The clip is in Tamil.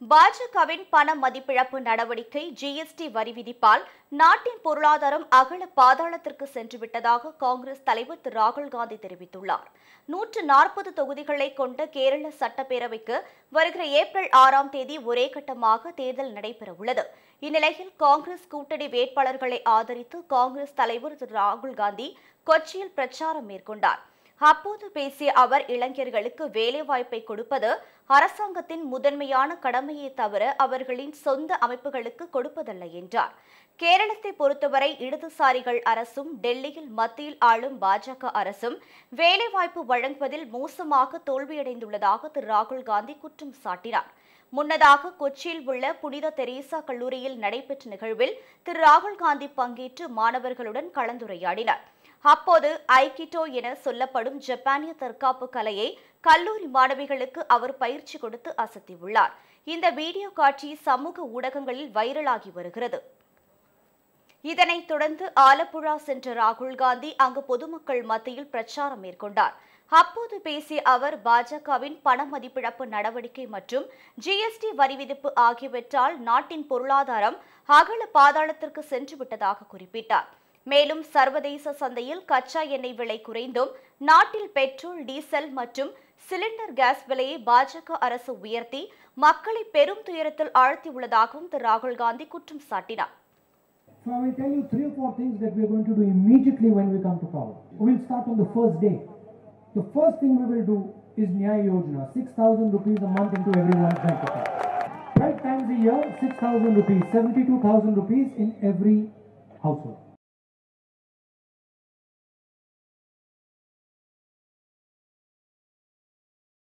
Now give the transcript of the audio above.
பாஜகவின் பண மதிப்பிழப்பு நடவடிக்கை ஜிஎஸ்டி வரி விதிப்பால் நாட்டின் பொருளாதாரம் அகல பாதாளத்திற்கு சென்றுவிட்டதாக காங்கிரஸ் தலைவர் திரு ராகுல் காந்தி தெரிவித்துள்ளார் நூற்று நாற்பது தொகுதிகளை கொண்ட கேரள சட்டப்பேரவைக்கு வருகிற ஏப்ரல் ஆறாம் தேதி ஒரே கட்டமாக தேர்தல் நடைபெறவுள்ளது இந்நிலையில் காங்கிரஸ் கூட்டணி வேட்பாளர்களை ஆதரித்து காங்கிரஸ் தலைவர் திரு ராகுல் காந்தி கொச்சியில் பிரச்சாரம் மேற்கொண்டார் அப்போது பேசிய அவர் இளைஞர்களுக்கு வேலைவாய்ப்பை கொடுப்பது அரசாங்கத்தின் முதன்மையான கடமையே தவிர அவர்களின் சொந்த அமைப்புகளுக்கு கொடுப்பதல்ல என்றார் கேரளத்தை பொறுத்தவரை இடதுசாரிகள் அரசும் டெல்லியில் மத்தியில் ஆளும் பாஜக அரசும் வேலைவாய்ப்பு வழங்குவதில் மோசமாக தோல்வியடைந்துள்ளதாக திரு ராகுல் காந்தி குற்றம் சாட்டினார் முன்னதாக கொச்சியில் உள்ள புனித தெரேசா கல்லூரியில் நடைபெற்ற நிகழ்வில் திரு ராகுல் காந்தி பங்கேற்று மாணவர்களுடன் கலந்துரையாடினார் அப்போது ஐகிட்டோ என சொல்லப்படும் ஜப்பானிய தற்காப்பு கலையை கல்லூரி மாணவிகளுக்கு அவர் பயிற்சி கொடுத்து அசத்தியுள்ளார் இந்த வீடியோ காட்சி சமூக ஊடகங்களில் வைரலாகி வருகிறது இதனைத் தொடர்ந்து ஆலப்புழா சென்ற ராகுல் காந்தி அங்கு பொதுமக்கள் மத்தியில் பிரச்சாரம் மேற்கொண்டார் அப்போது பேசிய அவர் பாஜகவின் பண மதிப்பிழப்பு நடவடிக்கை மற்றும் ஜிஎஸ்டி வரி விதிப்பு ஆகியவற்றால் நாட்டின் பொருளாதாரம் அகல பாதாளத்திற்கு சென்று விட்டதாக குறிப்பிட்டார் மேலும் சர்வதேச சந்தையில் கச்சா எண்ணெய் விலை குறைந்தும் நாட்டில் பெட்ரோல் டீசல் மற்றும் சிலிண்டர் கேஸ் விலையை பாஜக அரசு உயர்த்தி மக்களை பெரும் துயரத்தில் ஆழ்த்தியுள்ளதாகவும் திரு ராகுல் காந்தி குற்றம் சாட்டினார் So I will tell you three or four things that we are going to do immediately when we come to power. We will start on the first day. The first thing we will do is Nyaya Yojana, 6,000 rupees a month into everyone's bank account. 12 times a year, 6,000 rupees, 72,000 rupees in every household.